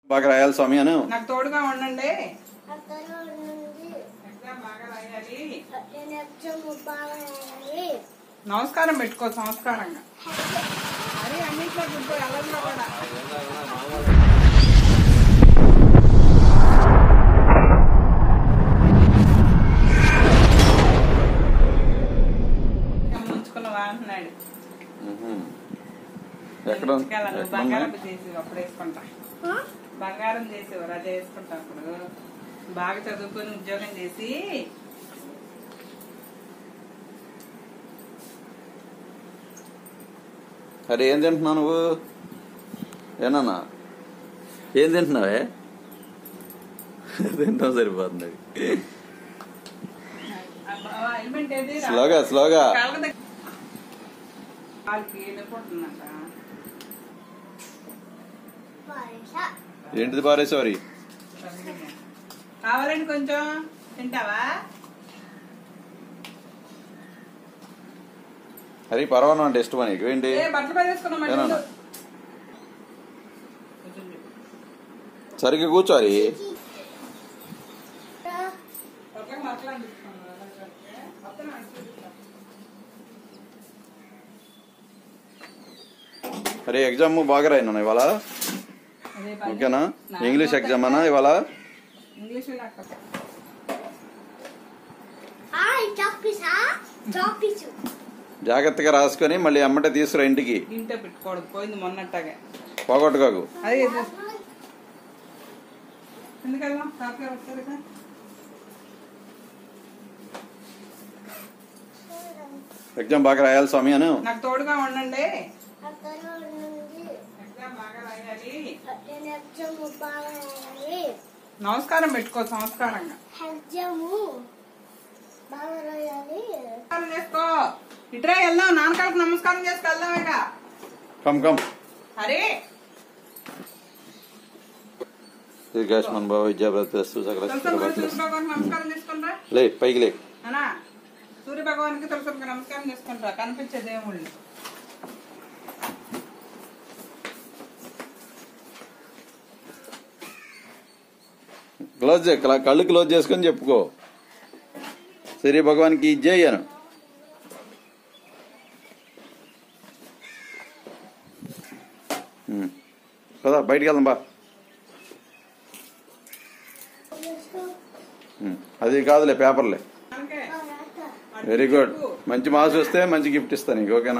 బాగా రాయాలి స్వామి అను నాకు తోడుగా ఉండండి అక్కడ నుండి ఎగ్జామ్ బాగా రాయాలి నేను ఎగ్జామ్ బాగా రాయాలి నమస్కారం పెట్టుకో సంస్కారంగా అరే అన్నింటిలో గుడ్ బాయ్ అల్లరిలో కూడా ముంచుకున్నావా అంటున్నాడు ఎక్కడ ముంచుకెళ్ళాలి. ఎక్కడ బంగారం ఉన్నాయి? చేసి అప్పుడు వేసుకుంటా ఆ? బంగారం చేసేవారు అదే వేసుకుంటా అప్పుడు బాగా చదువుకొని ఉద్యోగం చేసి అరే ఏం తింటున్నావు నువ్వు ఏనన్నా ఏం తింటున్నావే తింటాం సరిపోతుంది ఆ హెల్మెట్ ఏది రా- స్లోగా స్లోగా కాళ్ళ దగ్గర కాలుకి నొప్పుంటుందంట పారేసా. ఏంటిది పారేసారి కావాలండి కొంచెం తింటావా అది పర్వాలం అంటే ఇష్టమా నీకు ఏంటి ఏ బట్టలు పదేసుకున్నాం ఏనన్నా? సరిగ్గా కూర్చోరి రా. అరే ఎగ్జామ్ బాగా రాయినా ఇవాళ ఓకేనా ఇంగ్లీష్ ఎగ్జామ్ అనా ఇవాళ ఇంగ్లీష్ హాయ్ చాక్పీసా చాక్పీసు జాగ్రత్తగా రాసుకొని మళ్ళీ అమ్మటే తీసుకురా ఇంటికి ఇంటే పెట్టుకోవడం పోయింది మొన్నట్టాగే పోగొట్టుకోకు అదే ఎందుకల్లా తాతగారు వస్తారు కదా ఎగ్జామ్ బాగా రాయాలి స్వామి అను నాకు తోడుగా ఉండండి అక్కడ నుండి ఎగ్జామ్ బాగా రాయాలి నేను ఎగ్జామ్ బాగా రాయాలి నమస్కారం పెట్టుకో సంస్కారంగా ఎగ్జాము బాగా రాయాలి నమస్కారం చేసుకో ఇట్రా వెళ్దాం నాన్నకాలకు నమస్కారం చేసుకు వెళ్దాం ఇక కమ్ కమ్ అరే దీర్ఘాష్మన్ బాబు విద్యాభ్రతస్తు సకల తులసి సూర్య భగవాన్ నమస్కారం చేసుకుంటా లే పైకి లే అనా సూర్య భగవానికి తులసి నమస్కారం చేసుకుంటా కనిపించే దేవుళ్ళు క్లోజ్ చేయి. కళ్ళ- కళ్ళు క్లోజ్ చేసుకొని చెప్పుకో సూర్య భగవాన్కి ఇది చేయను కదా బయటికి వెళ్దాం బా ఉమ్, అది కాదులే పేపర్లే అందుకే వెరీ గుడ్ మంచి మార్క్స్ వస్తే మంచి గిఫ్ట్ ఇస్తా నీకు ఓకేనా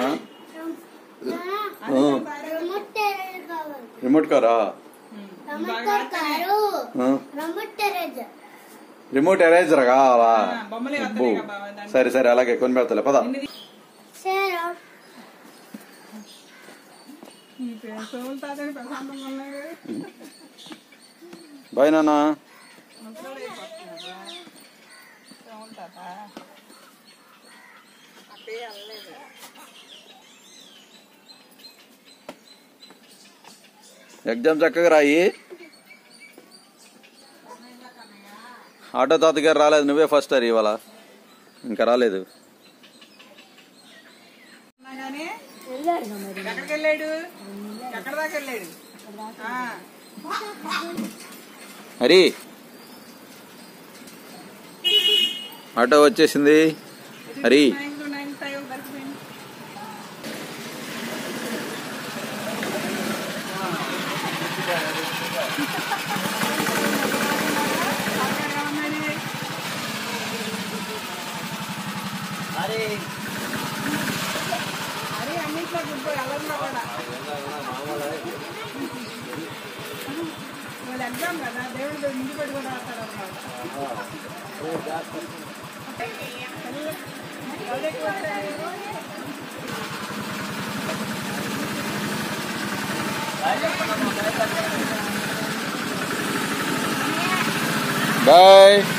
రిమోట్ టెరేజ్ కావాలి రిమోట్ కారా రిమోట్ కారు ఆ, రిమోట్ టెరేజ్ రిమోట్ ఎరేజర్ కావాలా ఆ, బొమ్మలే అబ్బో. వస్తున్నాయి కదా బావ, దానికి. సరే సరే అలాగే కొని పెడతలే పద ఎనిమిది సరే ఈ పెన్సిల్ తాతని ప్రశాంతంగా ఉన్నాయి బాయ్ నాన్న ముసలోడు అయిపోతున్నాడా? అవును తాత. అక్కడే వెళ్ళలేదు. ఎగ్జామ్ చక్కగా రాయి ఆటో తాతగారు రాలేదు నువ్వే ఫస్ట్ అరి ఇవాళ ఇంకా రాలేదు ఉన్నా గానీ ఎక్కడికి వెళ్ళాడు ఎక్కడ దాకా వెళ్ళాడు ఆ, హరి ఆటో వచ్చేసింది Hari nine two nine five దొరికిపోయింది. అక్కడ ఏమన్నాడు? అరే అన్నింటిలో గుడ్ బాయ్ అల్లరిలో కూడా వాళ్ళ ఎగ్జామ్ కదా దేవుడు ముందు పెట్టుకుని రాస్తాడు బాయ్